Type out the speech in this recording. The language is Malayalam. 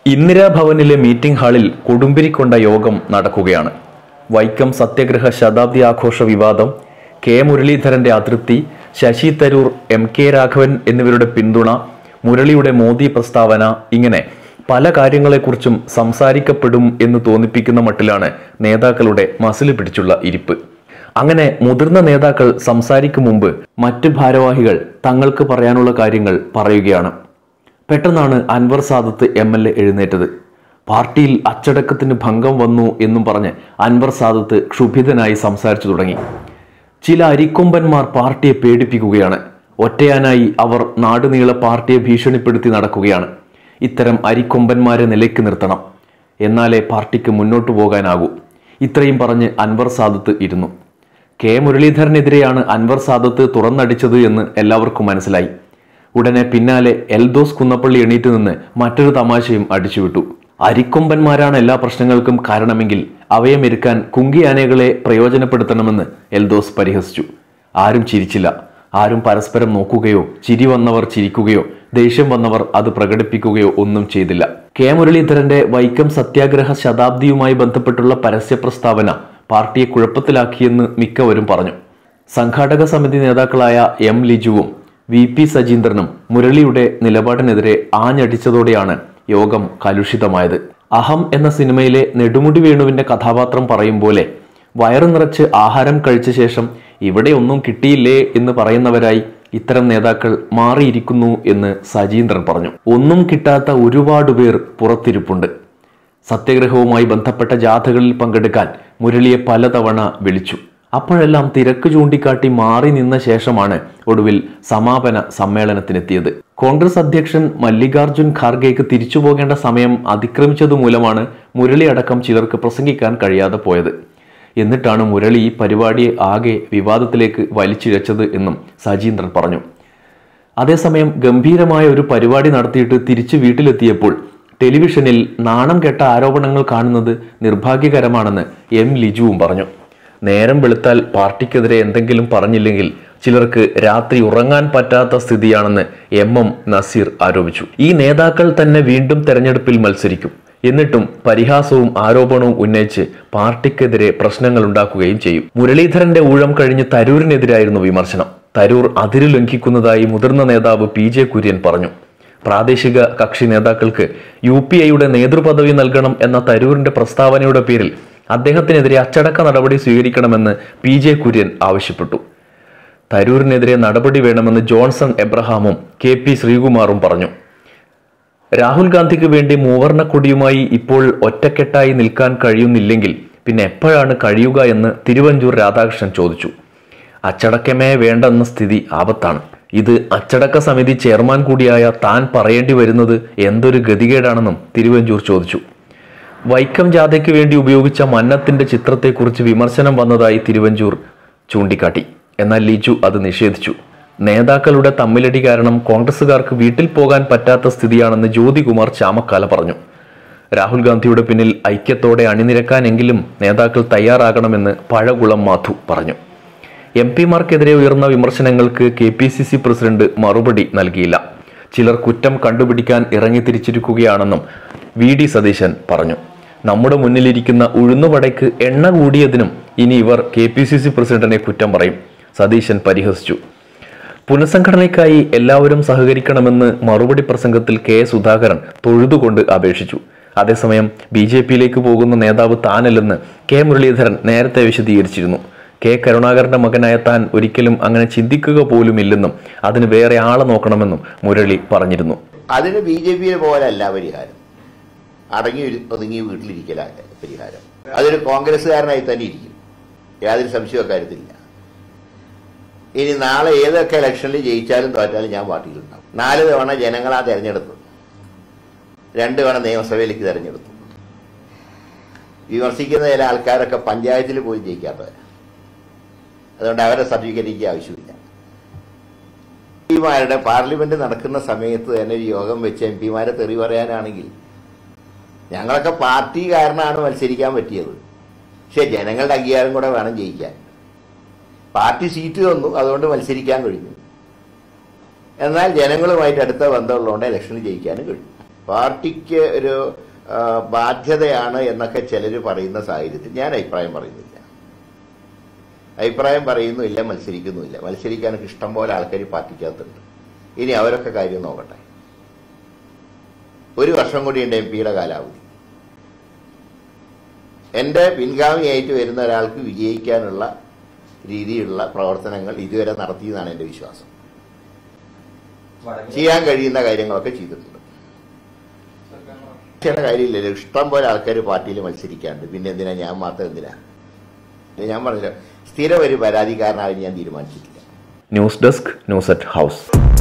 ഇന്ദിരാഭവനിലെ മീറ്റിംഗ് ഹാളിൽ കൊടുമ്പിരിക്കൊണ്ട യോഗം നടക്കുകയാണ് വൈക്കം സത്യഗ്രഹ ശതാബ്ദി ആഘോഷ വിവാദം കെ മുരളീധരന്റെ അതൃപ്തി ശശി തരൂർ എം കെ രാഘവൻ എന്നിവരുടെ പിന്തുണ മുരളിയുടെ മോദി പ്രസ്താവന ഇങ്ങനെ പല കാര്യങ്ങളെക്കുറിച്ചും സംസാരിക്കപ്പെടും എന്ന് തോന്നിപ്പിക്കുന്ന മട്ടിലാണ് നേതാക്കളുടെ മസിൽ പിടിച്ചുള്ള ഇരിപ്പ് അങ്ങനെ മുതിർന്ന നേതാക്കൾ സംസാരിക്കും മുമ്പ് മറ്റ് ഭാരവാഹികൾ തങ്ങൾക്ക് പറയാനുള്ള കാര്യങ്ങൾ പറയുകയാണ് പെട്ടെന്നാണ് Anwar Sadath M L A എഴുന്നേറ്റത് പാർട്ടിയിൽ അച്ചടക്കത്തിന് ഭംഗം വന്നു എന്നും പറഞ്ഞ് അൻവർ സാദത്ത് ക്ഷുഭിതനായി സംസാരിച്ചു തുടങ്ങി ചില അരിക്കൊമ്പന്മാർ പാർട്ടിയെ പേടിപ്പിക്കുകയാണ് ഒറ്റയാനായി അവർ നാടുനീള പാർട്ടിയെ ഭീഷണിപ്പെടുത്തി നടക്കുകയാണ് ഇത്തരം അരിക്കൊമ്പന്മാരെ നിലയ്ക്ക് നിർത്തണം എന്നാലേ പാർട്ടിക്ക് മുന്നോട്ടു പോകാനാകൂ ഇത്രയും പറഞ്ഞ് അൻവർ സാദത്ത് ഇരുന്നു കെ മുരളീധരനെതിരെയാണ് അൻവർ സാദത്ത് തുറന്നടിച്ചത് എന്ന് എല്ലാവർക്കും മനസ്സിലായി ഉടനെ പിന്നാലെ എൽദോസ് കുന്നപ്പള്ളി എണീറ്റ് നിന്ന് മറ്റൊരു തമാശയും അടിച്ചുവിട്ടു അരിക്കൊമ്പന്മാരാണ് എല്ലാ പ്രശ്നങ്ങൾക്കും കാരണമെങ്കിൽ അവയെ മെരുക്കാൻ കുങ്കിയാനകളെ പ്രയോജനപ്പെടുത്തണമെന്ന് എൽദോസ് പരിഹസിച്ചു ആരും ചിരിച്ചില്ല ആരും പരസ്പരം നോക്കുകയോ ചിരി വന്നവർ ചിരിക്കുകയോ ദേഷ്യം വന്നവർ അത് പ്രകടിപ്പിക്കുകയോ ഒന്നും ചെയ്തില്ല കെ മുരളീധരന്റെ വൈക്കം സത്യാഗ്രഹ ശതാബ്ദിയുമായി ബന്ധപ്പെട്ടുള്ള പരസ്യ പ്രസ്താവന പാർട്ടിയെ കുഴപ്പത്തിലാക്കിയെന്ന് മിക്കവരും പറഞ്ഞു സംഘാടക സമിതി നേതാക്കളായ എം ലിജുവും വി പി സജീന്ദ്രനും മുരളിയുടെ നിലപാടിനെതിരെ ആഞ്ഞടിച്ചതോടെയാണ് യോഗം കലുഷിതമായത് അഹം എന്ന സിനിമയിലെ നെടുമുടി വേണുവിന്റെ കഥാപാത്രം പറയും പോലെ വയറു നിറച്ച് ആഹാരം കഴിച്ച ശേഷം ഇവിടെ ഒന്നും കിട്ടിയില്ലേ എന്ന് പറയുന്നവരായി ഇത്തരം നേതാക്കൾ മാറിയിരിക്കുന്നു എന്ന് സജീന്ദ്രൻ പറഞ്ഞു ഒന്നും കിട്ടാത്ത ഒരുപാട് പേർ പുറത്തിരിപ്പുണ്ട് സത്യഗ്രഹവുമായി ബന്ധപ്പെട്ട ജാഥകളിൽ പങ്കെടുക്കാൻ മുരളിയെ പലതവണ വിളിച്ചു അപ്പോഴെല്ലാം തിരക്ക് ചൂണ്ടിക്കാട്ടി മാറി നിന്ന ശേഷമാണ് ഒടുവിൽ സമാപന സമ്മേളനത്തിനെത്തിയത് കോൺഗ്രസ് അധ്യക്ഷൻ മല്ലികാർജുൻ ഖാർഗെക്ക് തിരിച്ചു പോകേണ്ട സമയം അതിക്രമിച്ചതു മൂലമാണ് മുരളി അടക്കം ചിലർക്ക് പ്രസംഗിക്കാൻ കഴിയാതെ പോയത് എന്നിട്ടാണ് മുരളി ഈ പരിപാടിയെ ആകെ വിവാദത്തിലേക്ക് വലിച്ചിഴച്ചത് എന്നും സജീന്ദ്രൻ പറഞ്ഞു അതേസമയം ഗംഭീരമായ ഒരു പരിപാടി നടത്തിയിട്ട് തിരിച്ചു വീട്ടിലെത്തിയപ്പോൾ ടെലിവിഷനിൽ നാണം കെട്ട ആരോപണങ്ങൾ കാണുന്നത് നിർഭാഗ്യകരമാണെന്ന് എം ലിജുവും പറഞ്ഞു നേരം വെളുത്താൽ പാർട്ടിക്കെതിരെ എന്തെങ്കിലും പറഞ്ഞില്ലെങ്കിൽ ചിലർക്ക് രാത്രി ഉറങ്ങാൻ പറ്റാത്ത സ്ഥിതിയാണെന്ന് എം എം നസീർ ആരോപിച്ചു ഈ നേതാക്കൾ തന്നെ വീണ്ടും തെരഞ്ഞെടുപ്പിൽ മത്സരിക്കും എന്നിട്ടും പരിഹാസവും ആരോപണവും ഉന്നയിച്ച് പാർട്ടിക്കെതിരെ പ്രശ്നങ്ങൾ ഉണ്ടാക്കുകയും ചെയ്യും മുരളീധരന്റെ ഊഴം കഴിഞ്ഞ് തരൂരിനെതിരായിരുന്നു വിമർശനം തരൂർ അതിരു ലംഘിക്കുന്നതായി മുതിർന്ന നേതാവ് പി ജെ കുര്യൻ പറഞ്ഞു പ്രാദേശിക കക്ഷി നേതാക്കൾക്ക് യു പി ഐയുടെ നേതൃപദവി നൽകണം എന്ന തരൂരിന്റെ പ്രസ്താവനയുടെ പേരിൽ അദ്ദേഹത്തിനെതിരെ അച്ചടക്ക നടപടി സ്വീകരിക്കണമെന്ന് പി ജെ കുര്യൻ ആവശ്യപ്പെട്ടു തരൂരിനെതിരെ നടപടി വേണമെന്ന് ജോൺസൺ എബ്രഹാമും കെ പി ശ്രീകുമാറും പറഞ്ഞു രാഹുൽ ഗാന്ധിക്ക് വേണ്ടി മൂവർണ്ണ കൊടിയുമായി ഇപ്പോൾ ഒറ്റക്കെട്ടായി നിൽക്കാൻ കഴിയുന്നില്ലെങ്കിൽ പിന്നെ എപ്പോഴാണ് കഴിയുക എന്ന് തിരുവഞ്ചൂർ രാധാകൃഷ്ണൻ ചോദിച്ചു അച്ചടക്കമേ വേണ്ടെന്ന സ്ഥിതി ആപത്താണ് ഇത് അച്ചടക്ക സമിതി ചെയർമാൻ കൂടിയായ താൻ പറയേണ്ടി വരുന്നത് എന്തൊരു ഗതികേടാണെന്നും തിരുവഞ്ചൂർ ചോദിച്ചു വൈക്കം ജാഥയ്ക്ക് വേണ്ടി ഉപയോഗിച്ച മന്നത്തിന്റെ ചിത്രത്തെക്കുറിച്ച് വിമർശനം വന്നതായി തിരുവഞ്ചൂർ ചൂണ്ടിക്കാട്ടി എന്നാൽ ലിജു അത് നിഷേധിച്ചു നേതാക്കളുടെ തമ്മിലടി കാരണം കോൺഗ്രസുകാർക്ക് വീട്ടിൽ പോകാൻ പറ്റാത്ത സ്ഥിതിയാണെന്ന് ജ്യോതികുമാർ ചാമക്കാല പറഞ്ഞു രാഹുൽ ഗാന്ധിയുടെ പിന്നിൽ ഐക്യത്തോടെ അണിനിരക്കാനെങ്കിലും നേതാക്കൾ തയ്യാറാകണമെന്ന് പഴകുളം മാധു പറഞ്ഞു എം പിമാർക്കെതിരെ ഉയർന്ന വിമർശനങ്ങൾക്ക് K P C C president മറുപടി നൽകിയില്ല ചിലർ കുറ്റം കണ്ടുപിടിക്കാൻ ഇറങ്ങിത്തിരിച്ചിരിക്കുകയാണെന്നും വി ഡി സതീശൻ പറഞ്ഞു നമ്മുടെ മുന്നിലിരിക്കുന്ന ഉഴുന്നുവടയ്ക്ക് എണ്ണ കൂടിയതിനും ഇനി ഇവർ കെ പി സി സി പ്രസിഡന്റിനെ കുറ്റം പറയും സതീശൻ പരിഹസിച്ചു പുനഃസംഘടനയ്ക്കായി എല്ലാവരും സഹകരിക്കണമെന്ന് മറുപടി പ്രസംഗത്തിൽ കെ സുധാകരൻ തൊഴുതുകൊണ്ട് അപേക്ഷിച്ചു അതേസമയം ബി ജെ പിയിലേക്ക് പോകുന്ന നേതാവ് താനല്ലെന്ന് കെ മുരളീധരൻ നേരത്തെ വിശദീകരിച്ചിരുന്നു കെ കരുണാകരന്റെ മകനായ താൻ ഒരിക്കലും അങ്ങനെ ചിന്തിക്കുക പോലുമില്ലെന്നും അതിന് വേറെ ആളെ നോക്കണമെന്നും മുരളി പറഞ്ഞിരുന്നു അതിന് ബി ജെ പിയെ പോലല്ല പരിഹാരം അടങ്ങി ഒരു- ഒതുങ്ങി വീട്ടിലിരിക്കലാണ് പരിഹാരം അതൊരു കോൺഗ്രസ്സുകാരനായി തന്നെ ഇരിക്കും യാതൊരു സംശയവും കാര്യത്തിലില്ല ഇനി നാളെ ഏതൊക്കെ ഇലക്ഷനിൽ ജയിച്ചാലും തോറ്റാലും ഞാൻ പാർട്ടിയിലുണ്ടാവും നാല് തവണ ജനങ്ങളാ തെരഞ്ഞെടുത്തു രണ്ട് തവണ നിയമസഭയിലേക്ക് തെരഞ്ഞെടുത്തു വിമർശിക്കുന്ന ചില ആൾക്കാരൊക്കെ പഞ്ചായത്തിൽ പോയി ജയിക്കാത്തവരാ അതുകൊണ്ട് അവരെ സർട്ടിഫിക്കറ്റ് എനിക്ക് ആവശ്യമില്ല എം പിമാരുടെ പാർലമെന്റ് നടക്കുന്ന സമയത്ത് തന്നെ ഒരു യോഗം വെച്ച് എം പിമാരെ തെറി പറയാനാണെങ്കിൽ ഞങ്ങളൊക്കെ പാർട്ടി കാരണമാണ് മത്സരിക്കാൻ പറ്റിയത് പക്ഷെ ജനങ്ങളുടെ അംഗീകാരം കൂടെ വേണം ജയിക്കാൻ പാർട്ടി സീറ്റ് തന്നു അതുകൊണ്ട് മത്സരിക്കാൻ കഴിഞ്ഞു എന്നാൽ ജനങ്ങളുമായിട്ട് അടുത്ത ബന്ധമുള്ളതുകൊണ്ട് ഇലക്ഷനിൽ ജയിക്കാനും കഴിഞ്ഞു പാർട്ടിക്ക് ഒരു ആ, ബാധ്യതയാണ് എന്നൊക്കെ ചിലർ പറയുന്ന സാഹചര്യത്തിൽ ഞാൻ അഭിപ്രായം പറയുന്നില്ല അഭിപ്രായം പറയുന്നുമില്ല മത്സരിക്കുന്നുമില്ല മത്സരിക്കാനൊക്കെ ഇഷ്ടം പോലെ ആൾക്കാർ പാർട്ടിക്കകത്തുണ്ട് ഇനി അവരൊക്കെ കാര്യം നോക്കട്ടെ ഒരു വർഷം കൂടിയുണ്ട് എം പിയുടെ കാലാവധി എന്റെ പിൻഗാമിയായിട്ട് വരുന്ന ഒരാൾക്ക് വിജയിക്കാനുള്ള രീതിയിലുള്ള പ്രവർത്തനങ്ങൾ ഇതുവരെ നടത്തിയെന്നാണ് എന്റെ വിശ്വാസം ചെയ്യാൻ കഴിയുന്ന കാര്യങ്ങളൊക്കെ ചെയ്തിട്ടുണ്ട് ചില കാര്യമില്ലല്ലോ ഇഷ്ടം പോലെ ആൾക്കാർ പാർട്ടിയിൽ മത്സരിക്കാണ്ട് പിന്നെ എന്തിനാ ഞാൻ മാത്രം എന്തിനാ ഇത് ഞാൻ പറഞ്ഞല്ലോ സ്ഥിരം ഒരു പരാതിക്കാരനായി ഞാൻ തീരുമാനിച്ചിട്ടില്ല news desk news at house